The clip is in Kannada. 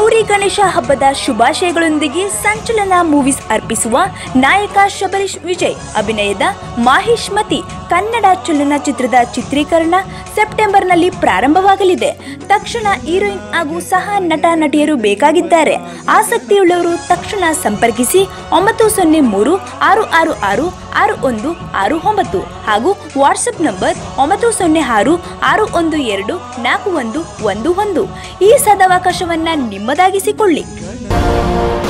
ಗೌರಿ ಗಣೇಶ ಹಬ್ಬದ ಶುಭಾಶಯಗಳೊಂದಿಗೆ ಸಂಚಲನ ಮೂವೀಸ್ ಅರ್ಪಿಸುವ ನಾಯಕ ಶಬರೀಶ್ ವಿಜಯ್ ಅಭಿನಯದ ಮಾಹಿಶ್ ಮತಿ ಕನ್ನಡ ಚಲನಚಿತ್ರದ ಚಿತ್ರೀಕರಣ ಸೆಪ್ಟೆಂಬರ್ನಲ್ಲಿ ಪ್ರಾರಂಭವಾಗಲಿದೆ ತಕ್ಷಣ ಹೀರೋಯಿನ್ ಹಾಗೂ ಸಹ ನಟ ನಟಿಯರು ಬೇಕಾಗಿದ್ದಾರೆ ಆಸಕ್ತಿಯುಳ್ಳವರು ತಕ್ಷಣ ಸಂಪರ್ಕಿಸಿ ಒಂಬತ್ತು ಸೊನ್ನೆ ಮೂರು ಆರು ಆರು ಆರು ಆರು ಒಂದು ಆರು ಒಂಬತ್ತು ಹಾಗೂ ವಾಟ್ಸಪ್ ನಂಬರ್ ಒಂಬತ್ತು ಸೊನ್ನೆ ಆರು ಆರು ಒಂದು ಎರಡು ನಾಲ್ಕು ಒಂದು ಒಂದು ಒಂದು ಈ ಸದವಕಾಶವನ್ನ ನಿಮ್ಮದಾಗಿಸಿಕೊಳ್ಳಿ